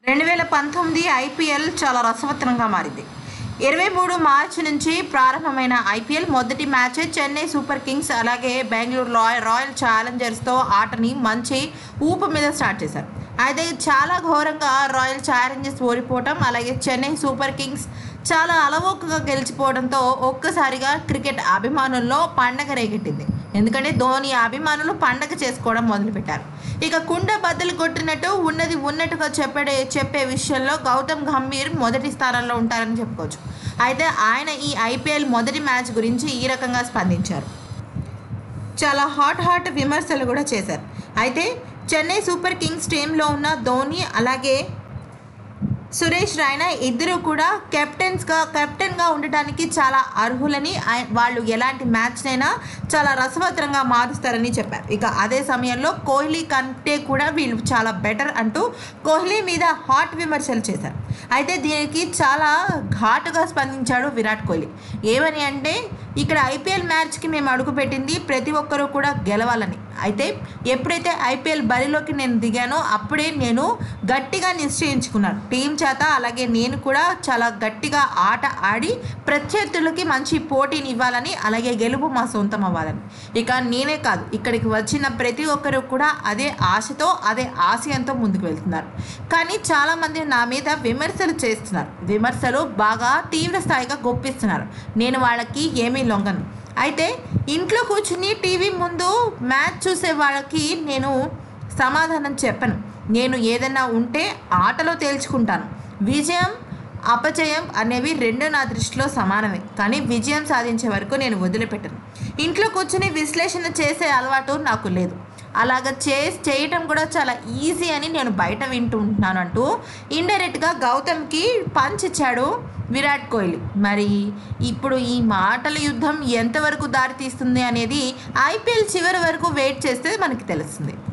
రెండు వేల పంతొమ్మిది ఐపీఎల్ చాలా రసవత్తరంగా మారింది ఇరవై మూడు మార్చి నుంచి ప్రారంభమైన ఐపీఎల్ మొదటి మ్యాచ్ చెన్నై సూపర్ కింగ్స్ అలాగే బెంగళూరు రాయల్ రాయల్ ఛాలెంజర్స్తో ఆటని మంచి ఊపు మీద స్టార్ట్ చేశారు అయితే చాలా ఘోరంగా రాయల్ ఛాలెంజర్స్ ఓడిపోవటం అలాగే చెన్నై సూపర్ కింగ్స్ చాలా అలవోకగా గెలిచిపోవడంతో ఒక్కసారిగా క్రికెట్ అభిమానుల్లో పండగ రేగెట్టింది ఎందుకంటే ధోని అభిమానులు పండగ చేసుకోవడం మొదలుపెట్టారు ఇక కుండ బద్దలు కొట్టినట్టు ఉన్నది ఉన్నట్టుగా చెప్పడే చెప్పే విషయంలో గౌతమ్ గంభీర్ మొదటి స్థానంలో ఉంటారని చెప్పుకోవచ్చు అయితే ఆయన ఈ ఐపీఎల్ మొదటి మ్యాచ్ గురించి ఈ రకంగా స్పందించారు చాలా హాట్ హాట్ విమర్శలు కూడా చేశారు అయితే చెన్నై సూపర్ కింగ్స్ టీంలో ఉన్న ధోని అలాగే సురేష్ రైనా ఇద్దరు కూడా కెప్టెన్స్గా కెప్టెన్గా ఉండటానికి చాలా అర్హులని ఆయ- వాళ్ళు ఎలాంటి మ్యాచ్నైనా చాలా రసవత్తరంగా మారుస్తారని చెప్పారు ఇక అదే సమయంలో కోహ్లీ కంటే కూడా వీళ్ళు చాలా బెటర్ అంటూ కోహ్లీ మీద హాట్ విమర్శలు చేశారు అయితే దీనికి చాలా ఘాటుగా స్పందించాడు విరాట్ కోహ్లీ ఏమని అంటే ఇక్కడ ఐపీఎల్ మ్యాచ్కి మేము అడుగుపెట్టింది ప్రతి ఒక్కరూ కూడా గెలవాలని అయితే ఎప్పుడైతే ఐపీఎల్ బరిలోకి నేను దిగానో అప్పుడే నేను గట్టిగా నిశ్చయించుకున్నాను టీం చేత అలాగే నేను కూడా చాలా గట్టిగా ఆట ఆడి ప్రత్యర్థులకి మంచి పోటీని ఇవ్వాలని అలాగే గెలుపు మా సొంతం అవ్వాలని ఇక నేనే కాదు ఇక్కడికి వచ్చిన ప్రతి ఒక్కరు కూడా అదే ఆశతో అదే ఆశయంతో ముందుకు వెళ్తున్నారు కానీ చాలామంది నా మీద విమర్శలు చేస్తున్నారు విమర్శలు బాగా తీవ్ర స్థాయిగా గొప్పిస్తున్నారు నేను వాళ్ళకి ఏమీ లొంగను అయితే ఇంట్లో కూర్చుని టీవీ ముందు మ్యాచ్ చూసే వాళ్ళకి నేను సమాధానం చెప్పను నేను ఏదైనా ఉంటే ఆటలో తేల్చుకుంటాను విజయం అపజయం అనేవి రెండు నా దృష్టిలో సమానమే కానీ విజయం సాధించే వరకు నేను వదిలిపెట్టను ఇంట్లో కూర్చుని విశ్లేషణ చేసే అలవాటు నాకు లేదు అలాగ చే చేయటం కూడా చాలా ఈజీ అని నేను బయట వింటూ ఉంటున్నాను అంటూ ఇండైరెక్ట్గా గౌతమ్కి పంచ్ ఇచ్చాడు విరాట్ కోహ్లీ మరి ఇప్పుడు ఈ మాటల యుద్ధం ఎంతవరకు దారితీస్తుంది అనేది ఐపీఎల్ చివరి వరకు వెయిట్ చేస్తే మనకి తెలుస్తుంది